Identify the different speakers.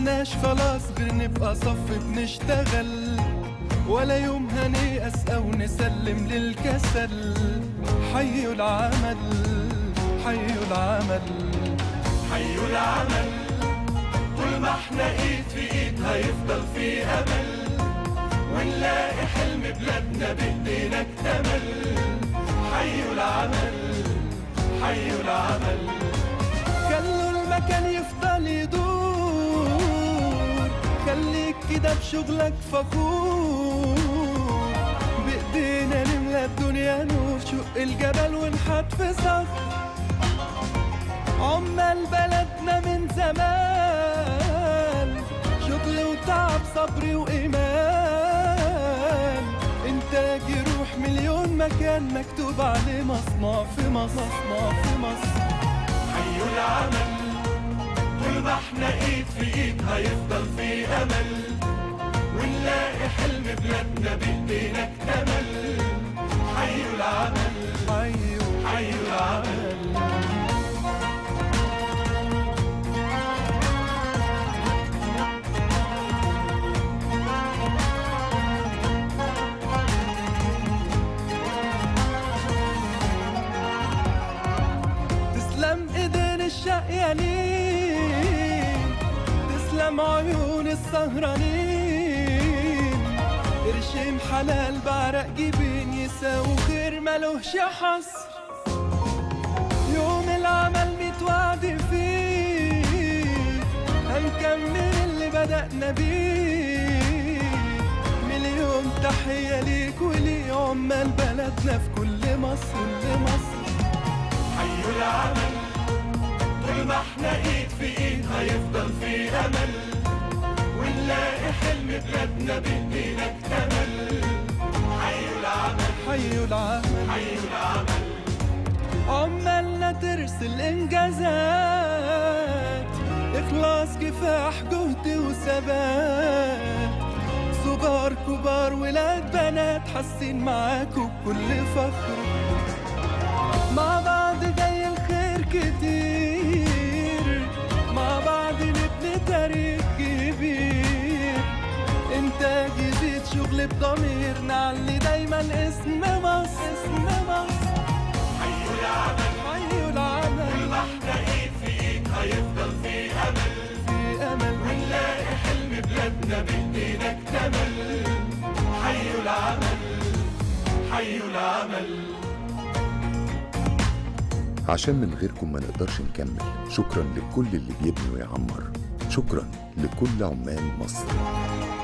Speaker 1: قدامناش خلاص غير نبقى صف بنشتغل ولا يوم هنيأس أو نسلم للكسل حيوا العمل حيوا العمل حيوا العمل طول ما احنا ايد في ايد هيفضل في امل ونلاقي حلم بلادنا بايدينا اكتمل حيوا العمل حيوا العمل خلوا المكان يفضل يدور خليك كده بشغلك فخور بايدينا نملى الدنيا نور شق الجبل ونحط في صخر عمال بلدنا من زمان شغل وتعب صبر وإيمان إنتاج يروح مليون مكان مكتوب عليه مصنع في مصر مصنع في مصر حيوا العمل طول ما احنا ايد في ايد هيفضل في امل ونلاقي حلم بلادنا بايدينا اكتمل حيوا العمل حيوا حيوا العمل تسلم ايدين الشقيانين تسلم عيون السهرانين قرشين حلال بعرق جبين يساوي خير ملوش حصر يوم العمل متوعد فيه هنكمل اللي بدأنا بيه مليون تحية ليك ولي عمال بلدنا في كل مصر لمصر حيوا العمل طول ما احنا ايد في ايد هيفضل في امل ونلاقي حلم بلادنا بايدينا اكتمل حيوا العمل حيوا العمل حيوا العمل عمالنا ترسل انجازات اخلاص كفاح جهد وثبات صغار كبار ولاد بنات حاسين معاكوا بكل فخر مع بعض جاي الخير كتير مع بعض نبني تاريخ كبير انتاج جديد شغل بضمير نعلي دايما اسم مصر اسم مصر حيوا العمل حيوا العمل كل ما احنا ايد في ايد هيفضل في امل في امل ونلاقي حلم بلادنا بايدينا اكتمل حيوا العمل حيوا العمل
Speaker 2: عشان من غيركم ما نقدرش نكمل شكرا لكل اللي بيبني ويعمر شكرا لكل عمال مصر